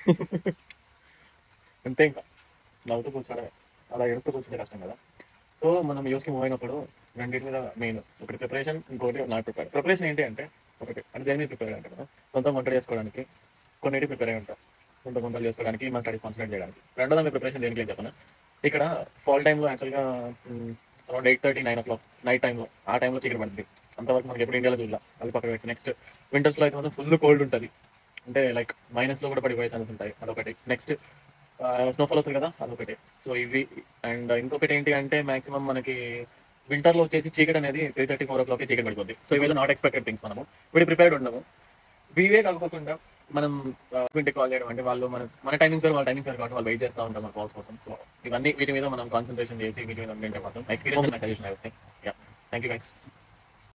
అంతే ఇంకా నవ్వుతూ కూర్చోడమే అలా ఎడుతూ కూర్చుంటే కష్టం కదా సో మనం యూస్కి మూవ్ అయినప్పుడు రెండింటి మీద మెయిన్ ఒకటి ప్రిపరేషన్ ఇంకోటి నాట్ ప్రిపేర్ ప్రిపరేషన్ ఏంటి అంటే ఒకటి అంటే దేని మీద ప్రిపేర్ అంటే కదా సొంత వంట చేసుకోవడానికి కొన్నిటి ప్రిపేర్ అయి ఉంటాం సొంత వంటలు చేసుకోవడానికి మన స్టడీస్ కాన్సన్ట్రేట్ చేయడానికి రెండో దాని ప్రిపరేషన్ దేనికి లేదు చెప్పను ఇక్కడ ఫాల్ టైంలో యాక్చువల్గా around eight thirty nine o'clock night టైంలో ఆ టైంలో చీకటి పడుతుంది అంతవరకు మనకి ఎప్పుడు ఇండియాలో చూడాలి అది పక్కన పెట్టి నెక్స్ట్ వింటర్స్లో అయితే మాత్రం ఫుల్ కోల్డ్ ఉంటుంది అంటే లైక్ మైనస్ లో కూడా పడిపోయే ఛాన్సెస్ ఉంటాయి అదొకటి నెక్స్ట్ స్నోఫాల్ అవుతుంది కదా అదొకటి సో ఇవి అండ్ ఇంకొకటి ఏంటి అంటే మాక్సిమం మనకి వింటర్ లో వచ్చేసి చీకటి అనేది three thirty four o'clock చీకటి పడిపోద్ది సో ఇవి నాట్ ఎక్స్పెక్టెడ్ థింగ్స్ మనము వీడి ప్రిపేర్డ్ ఉండము ఇవే కాకపోకుండా మనం ఇంటికి కాల్ చేయడం అంటే వాళ్ళు మన మన టైమింగ్స్ వేరు వాళ్ళ టైమింగ్స్ వేరు కాబట్టి వాళ్ళు వెయిట్ చేస్తూ ఉంటాం మన కాల్స్ కోసం సో ఇవన్నీ వీటి మీద మనం కాన్సన్ట్రేషన్ చేసి వీటి మీద ఉంటే మాత్రం ఎక్స్పీరియన్స్ సజెషన్ అయితే థ్యాంక్ యూ గైస్